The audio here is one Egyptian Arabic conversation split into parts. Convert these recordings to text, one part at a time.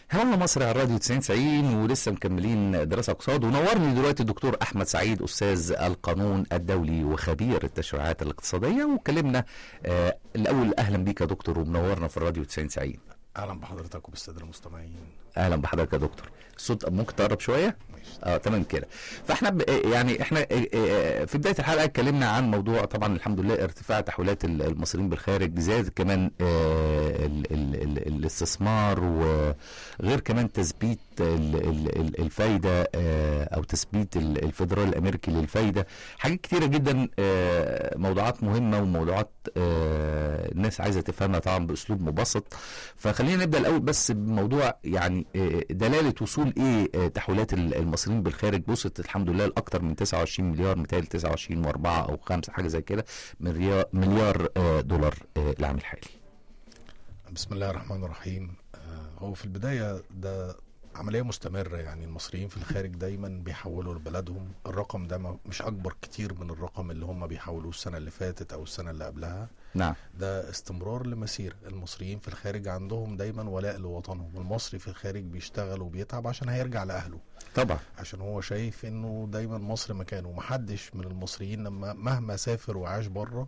هلا مصر على الراديو 90 90 ولسه مكملين دراسه اقتصاد ونورني دلوقتي الدكتور احمد سعيد استاذ القانون الدولي وخبير التشريعات الاقتصاديه وكلمنا آه الاول اهلا بيك يا دكتور ومنورنا في الراديو 90 90 اهلا بحضرتك وبالساده المستمعين اهلا بحضرتك يا دكتور الصوت ممكن تقرب شويه ماشي اه تمام كده فاحنا ب... يعني احنا آه، آه، في بدايه الحلقه اتكلمنا عن موضوع طبعا الحمد لله ارتفاع تحويلات ال- المصريين بالخارج زاد كمان آه، ال... ال... ال... الاستثمار وغير كمان تثبيت ال... ال... ال- الفايده آه، او تثبيت ال- الفدرال الامريكي للفايده حاجات كتيره جدا آه، موضوعات مهمه وموضوعات آه، الناس عايزه تفهمها طبعا باسلوب مبسط فخلينا نبدا الاول بس بموضوع يعني آه، دلاله وصول ايه آه، تحويلات ال- المصريين بالخارج وصلت الحمد لله لاكثر من 29 مليار متهيألي 29 و4 او 5 حاجه زي كده مليار مليار آه، دولار آه، العام الحالي بسم الله الرحمن الرحيم آه، هو في البدايه ده عمليه مستمره يعني المصريين في الخارج دايما بيحولوا لبلدهم الرقم ده ما- مش اكبر كتير من الرقم اللي هم بيحولوه السنه اللي فاتت او السنه اللي قبلها نعم ده استمرار لمسير المصريين في الخارج عندهم دايما ولاء لوطنهم المصري في الخارج بيشتغل وبيتعب عشان هيرجع لاهله طبعا عشان هو شايف انه دايما مصر مكانه محدش من المصريين لما مهما سافر وعاش بره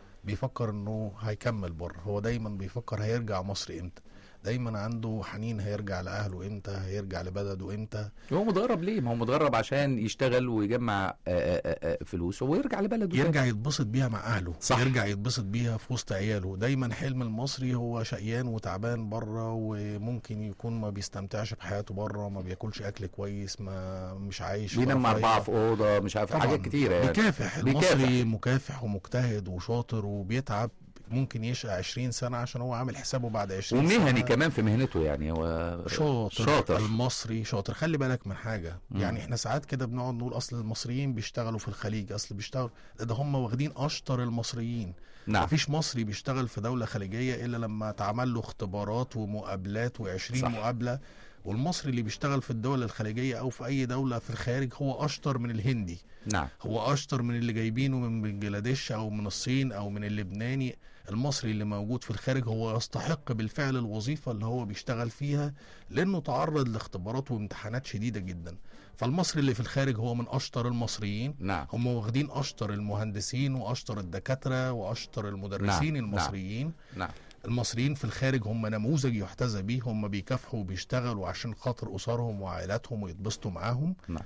بيفكر انه هيكمل بره هو دايما بيفكر هيرجع مصر امتى دايما عنده حنين هيرجع لاهله امتى هيرجع لبلده امتى هو متغرب ليه؟ ما هو متغرب عشان يشتغل ويجمع آه، آه، آه، فلوس ويرجع لبلده تاني. يرجع يتبسط بيها مع اهله صح. يرجع يتبسط بيها في وسط عياله دايما حلم المصري هو شقيان وتعبان بره وممكن يكون ما بيستمتعش بحياته بره ما بياكلش اكل كويس ما مش عايش في بينام مع رفاهية. اربعه في اوضه مش عارف طبعاً. حاجات كتيره يعني بيكافح بيكافح. المصري مكافح ومجتهد وشاطر وبيتعب ممكن يشقى 20 سنة عشان هو عامل حسابه بعد 20 سنة ومهني كمان في مهنته يعني هو شاطر, شاطر. المصري شاطر خلي بالك من حاجة مم. يعني احنا ساعات كده بنقعد نقول اصل المصريين بيشتغلوا في الخليج اصل بيشتغلوا ده هم واخدين اشطر المصريين نعم مفيش مصري بيشتغل في دولة خليجية الا لما اتعمل له اختبارات ومقابلات و20 صح. مقابلة والمصري اللي بيشتغل في الدول الخليجية او في اي دولة في الخارج هو اشطر من الهندي نعم هو اشطر من اللي جايبينه من بنجلاديش او من الصين او من اللبناني المصري اللي موجود في الخارج هو يستحق بالفعل الوظيفة اللي هو بيشتغل فيها لانه تعرض لاختبارات وامتحانات شديدة جدا فالمصري اللي في الخارج هو من اشطر المصريين نعم هم واخدين اشطر المهندسين واشطر الدكاترة واشطر المدرسين نعم، المصريين نعم المصريين في الخارج هم نموذج يحتذى بيه هم بيكافحوا وبيشتغلوا عشان خاطر اسرهم وعائلاتهم ويتبسطوا معاهم نعم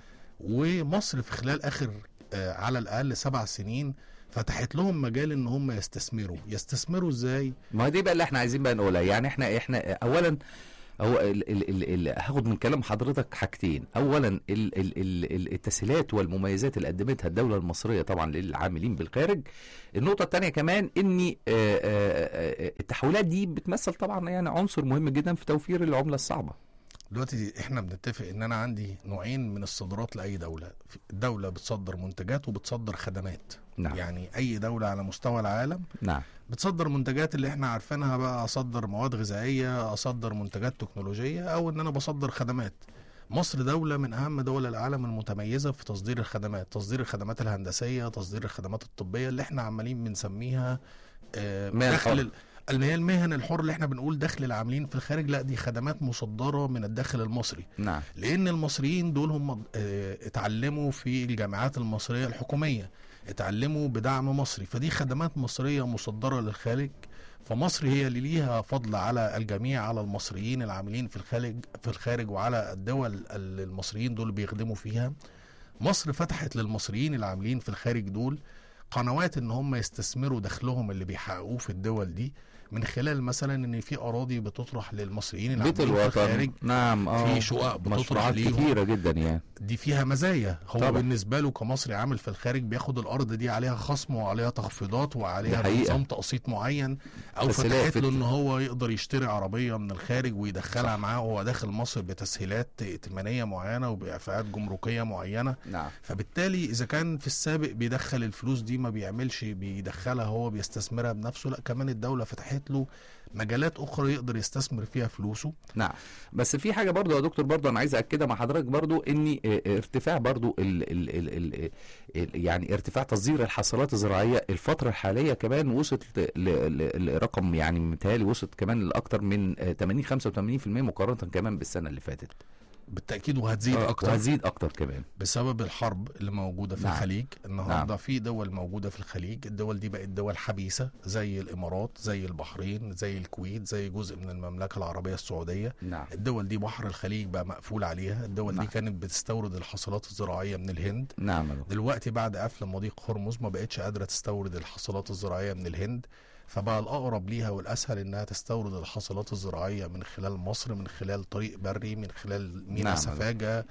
ومصر في خلال اخر آه، على الاقل سبع سنين فتحت لهم مجال ان هم يستثمروا يستثمروا ازاي ما دي بقى اللي احنا عايزين بقى نقولها يعني احنا احنا اولا هو ال ال ال ال هاخد من كلام حضرتك حاجتين اولا ال ال ال ال التسهيلات والمميزات اللي قدمتها الدوله المصريه طبعا للعاملين بالخارج النقطه الثانيه كمان ان آه، آه، آه، التحويلات دي بتمثل طبعا يعني عنصر مهم جدا في توفير العمله الصعبه دلوقتي احنا بنتفق ان انا عندي نوعين من الصادرات لاي دوله الدوله بتصدر منتجات وبتصدر خدمات نعم يعني اي دوله على مستوى العالم نعم بتصدر منتجات اللي احنا عارفينها بقى اصدر مواد غذائيه اصدر منتجات تكنولوجيه او ان انا بصدر خدمات مصر دولة من أهم دول العالم المتميزة في تصدير الخدمات، تصدير الخدمات الهندسية، تصدير الخدمات الطبية اللي احنا عمالين بنسميها آه، مهن دخل حر. ال- اللي هي المهن الحر اللي احنا بنقول دخل العاملين في الخارج لا دي خدمات مصدرة من الداخل المصري نعم لان المصريين دول هم آه، اتعلموا في الجامعات المصريه الحكوميه اتعلموا بدعم مصري فدي خدمات مصريه مصدره للخارج فمصر هي اللي ليها فضل على الجميع على المصريين العاملين في الخارج في الخارج وعلى الدول اللي المصريين دول بيخدموا فيها مصر فتحت للمصريين العاملين في الخارج دول قنوات ان هم يستثمروا دخلهم اللي بيحققوه في الدول دي من خلال مثلا ان في اراضي بتطرح للمصريين بيت العاملين في الخارج الوطن نعم اه في شقق بتطرح مشروعات ليهم كتيره جدا يعني دي فيها مزايا هو طبعا. طبعا. بالنسبه له كمصري عامل في الخارج بياخد الارض دي عليها خصم وعليها تخفيضات دي وعليها حقيقة. نظام تقسيط معين او تسهيلات فتحت في له الت- ان هو يقدر يشتري عربيه من الخارج ويدخلها معاه وهو داخل مصر بتسهيلات ائتمانيه معينه وباعفاءات جمركيه معينه نعم فبالتالي اذا كان في السابق بيدخل الفلوس دي ما بيعملش بيدخلها هو بيستثمرها بنفسه لا كمان الدوله فتحت فتحت له مجالات اخرى يقدر يستثمر فيها فلوسه نعم بس في حاجه برضو يا دكتور برضو انا عايز اكدها مع حضرتك برضو ان اه، ارتفاع برضو ال ال ال ال ال يعني ارتفاع تصدير الحاصلات الزراعيه الفتره الحاليه كمان وصلت ل- ل- لرقم يعني متهيألي وصلت كمان لاكثر من اه، 80 85% مقارنه كمان بالسنه اللي فاتت بالتاكيد وهتزيد اه، اكتر وهتزيد اكتر كمان بسبب الحرب اللي موجوده في نعم. الخليج النهارده نعم. في دول موجوده في الخليج الدول دي بقت دول حبيسه زي الامارات زي البحرين زي الكويت زي جزء من المملكه العربيه السعوديه نعم الدول دي بحر الخليج بقى مقفول عليها الدول نعم. دي كانت بتستورد الحاصلات الزراعيه من الهند نعم يا دكتور. دلوقتي بعد قفل مضيق هرمز ما بقتش قادره تستورد الحاصلات الزراعيه من الهند فبقى الاقرب ليها والاسهل انها تستورد الحاصلات الزراعيه من خلال مصر من خلال طريق بري من خلال مينا نعم. سفاجه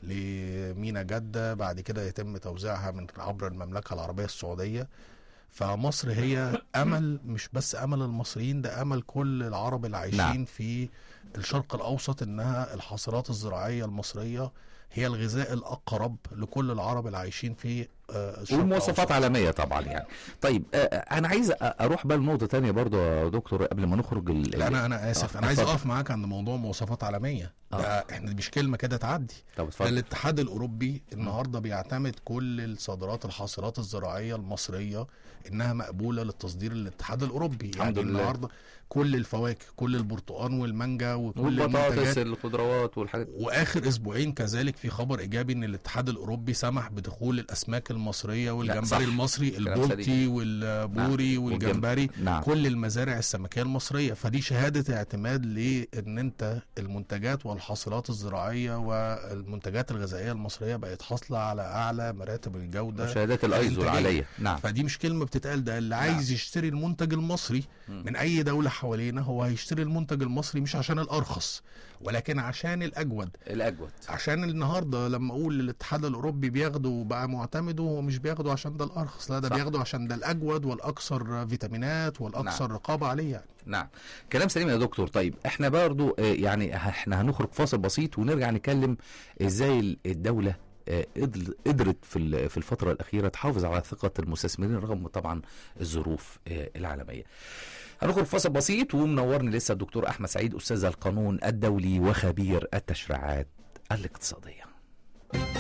لمينا جده بعد كده يتم توزيعها من عبر المملكه العربيه السعوديه فمصر هي امل مش بس امل المصريين ده امل كل العرب اللي عايشين نعم. في الشرق الاوسط انها الحاصلات الزراعيه المصريه هي الغذاء الاقرب لكل العرب اللي عايشين في آه، الشرق والمواصفات الأوسط. عالمية طبعا يعني طيب آه، انا عايز أ- اروح بقى لنقطه تانية برضو يا دكتور قبل ما نخرج ال... لا انا انا اسف آه، انا عايز اتفضل. اقف معاك عند موضوع مواصفات عالميه ده احنا مش كلمه كده تعدي طب ده اتفضل الاتحاد الاوروبي النهارده بيعتمد كل الصادرات الحاصلات الزراعيه المصريه انها مقبوله للتصدير للاتحاد الاوروبي الحمد يعني لله. النهارده كل الفواكه كل البرتقال والمانجا وكل والبطاطس المنتجات الخضروات والحاجات واخر اسبوعين كذلك في خبر ايجابي ان الاتحاد الاوروبي سمح بدخول الاسماك المصريه صح. والجمبري المصري كلام البلطي والبوري نعم. والجمبري نعم كل المزارع السمكيه المصريه فدي شهاده اعتماد لان انت المنتجات والحاصلات الزراعيه والمنتجات الغذائيه المصريه بقت حاصله على اعلى مراتب الجوده شهادات الايزو الإنتاجية. العاليه نعم فدي مش كلمه بتتقال ده اللي عايز يشتري المنتج المصري مم. من اي دوله حوالينا هو هيشتري المنتج المصري مش عشان الارخص ولكن عشان الاجود الاجود عشان النهارده لما اقول الاتحاد الاوروبي بياخده وبقى معتمده هو مش بياخده عشان ده الارخص لا ده صح. بياخده عشان ده الاجود والاكثر فيتامينات والاكثر نعم. رقابه عليه يعني نعم كلام سليم يا دكتور طيب احنا برضو آه، يعني احنا هنخرج فاصل بسيط ونرجع نتكلم ازاي ال- الدولة آه، قدر- قدرت في ال- في الفترة الأخيرة تحافظ على ثقة المستثمرين رغم طبعا الظروف آه، العالمية. هنخرج فاصل بسيط ومنورني لسه الدكتور أحمد سعيد أستاذ القانون الدولي وخبير التشريعات الاقتصادية.